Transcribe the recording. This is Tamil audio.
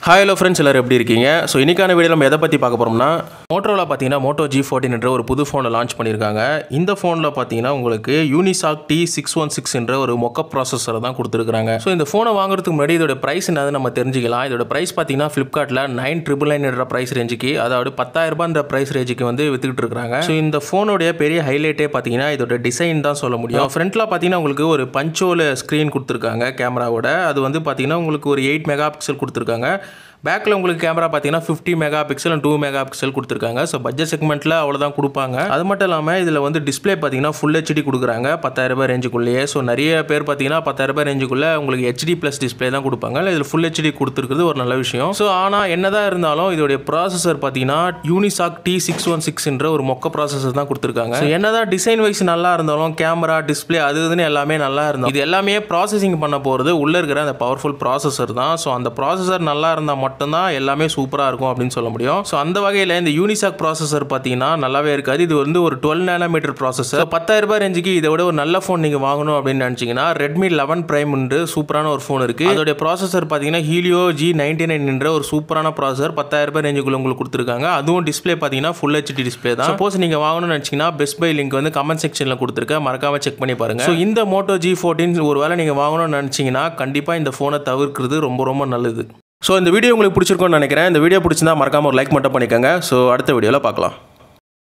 ஹாய் ஹலோ ஃப்ரெண்ட்ஸ் எல்லோரும் எப்படி இருக்கீங்க ஸோ இன்றைக்கான வீடியோ நம்ம எதை பற்றி பார்க்க போகிறோம்னா மோட்டோவில் பார்த்தீங்கன்னா மோட்டோ ஜி ஃபோர்டின் என்ற ஒரு புது ஃபோனை லான்ச் பண்ணியிருக்காங்க இந்த ஃபோனில் பார்த்தீங்கன்னா உங்களுக்கு Unisoc T six one six என்ற ஒரு மொக்க ப்ராசஸரை தான் கொடுத்துருக்காங்க ஸோ இந்த ஃபோனை வாங்குறதுக்கு முன்னாடி இதோட ப்ரைஸ் என்னது நம்ம தெரிஞ்சுக்கலாம் இதோட ப்ரைஸ் பார்த்தீங்கன்னா ஃப்ளிப்கார்ட்டில் நைன் ட்ரிபிள் நைன் என்ற ப்ரைஸ் ரேஞ்சுக்கு அதாவது பத்தாயிரரூபான்ற ப்ரைஸ் ரேஞ்சுக்கு வந்து வித்துக்கிட்டு இருக்காங்க ஸோ இந்த ஃபோனுடைய பெரிய ஹைலைட்டே பார்த்தீங்கன்னா இதோட டிசைன் தான் சொல்ல முடியும் ஃப்ரண்ட்டில் பார்த்தீங்கன்னா உங்களுக்கு ஒரு பஞ்சோல ஸ்க்ரீன் கொடுத்துருக்காங்க கேமராவோட அது வந்து பார்த்தீங்கன்னா உங்களுக்கு ஒரு எயிட் மெகா பிக்சல் கொடுத்துருக்காங்க பேக்கில் உங்களுக்கு கேமரா பார்த்தீங்கன்னா fifty megapixel two megapixel கொடுத்துருக்காங்க ஸோ பட்ஜெட் செக்மெண்ட்டில் அவ்வளோதான் கொடுப்பாங்க அது மட்டும் இல்லாமல் இதில் வந்து டிஸ்ப்ளே பார்த்தீங்கன்னா ஃபுல் ஹெச்டி கொடுக்குறாங்க பத்தாயிரம் ரூபாய் ரேஞ்சுக்குள்ளேயே ஸோ நிறைய பேர் பார்த்தீங்கன்னா பத்தாயிரம் ரூபாய் ரேஞ்சுக்குள்ளே உங்களுக்கு ஹெச்டி ப்ளஸ் டிஸ்ப்ளே தான் கொடுப்பாங்க இதில் ஃபுல் ஹெச்டி கொடுத்துருக்குறது ஒரு நல்ல விஷயம் ஸோ ஆனால் என்னதான் இருந்தாலும் இதோடைய ப்ராசஸர் பார்த்தீங்கன்னா யூனிசாக் டி சிக்ஸ் ஒன் சிக்ஸ்ன்ற ஒரு மொக்க ப்ராசஸர் தான் கொடுத்துருக்காங்க ஸோ என்னதான் டிசைன் வைஸ் நல்லா இருந்தாலும் கேமரா டிஸ்ப்ளே அது இதுன்னு எல்லாமே நல்லா இருந்தாலும் இது எல்லாமே ப்ராசஸிங் பண்ண போகிறது உள்ளே இருக்கிற அந்த பவர்ஃபுல் ப்ராசஸர் தான் ஸோ அந்த ப்ராசஸர் நல்லா இருந்தால் மட்டும்தான் எல்லாமே சூப்பராக இருக்கும் அப்படின்னு சொல்ல முடியும் ஸோ அந்த வகையில் இந்த யூனிசாக் ப்ராசஸர் பார்த்தீங்கன்னா நல்லாவே இருக்காது இது வந்து ஒரு டுவெல் நேனோமீட்டர் ப்ராசஸர் பத்தாயிரம் ரூபாய் ரேஞ்சுக்கு இதை விட ஒரு நல்ல ஃபோன் நீங்கள் வாங்கணும் அப்படின்னு நினச்சிங்கன்னா ரெட்மி லெவன் பிரைம் சூப்பரான ஒரு ஃபோன் இருக்குது அதோடைய ப்ராசஸர் பார்த்தீங்கன்னா ஹீலியோ ஜி நைன்டி நைன் என்ற ஒரு சூப்பரான ப்ராசஸர் பத்தாயிரம் ரூபாய் ரேஞ்சுக்குள்ள உங்களுக்கு கொடுத்துருக்காங்க அதுவும் டிஸ்ப்ளே பார்த்தீங்கன்னா ஃபுல் ஹெச்டி டிஸ்ப்ளே தான் சப்போஸ் நீங்கள் வாங்கணும்னு நினச்சிங்கன்னா பெஸ்ட் பை லிங்க் வந்து கமெண்ட் செக்ஷனில் கொடுத்துருக்கேன் மறக்காம செக் பண்ணி பாருங்க ஸோ இந்த மோட்டோ ஜி ஃபோர்டீன் ஒரு வேளை நீங்கள் வாங்கணும்னு நினச்சிங்கன்னா கண்டிப்பாக இந்த ஃபோனை தவிர்க்கிறது ரொம்ப ரொம்ப நல்லது ஸோ இந்த வீடியோ உங்களுக்கு பிடிச்சிருக்கும்னு நினைக்கிறேன் இந்த வீடியோ பிடிச்சிருந்தா மறக்காம ஒரு லைக் மட்டும் பண்ணிக்கோங்க ஸோ அடுத்த வீடியோவில் பார்க்கலாம்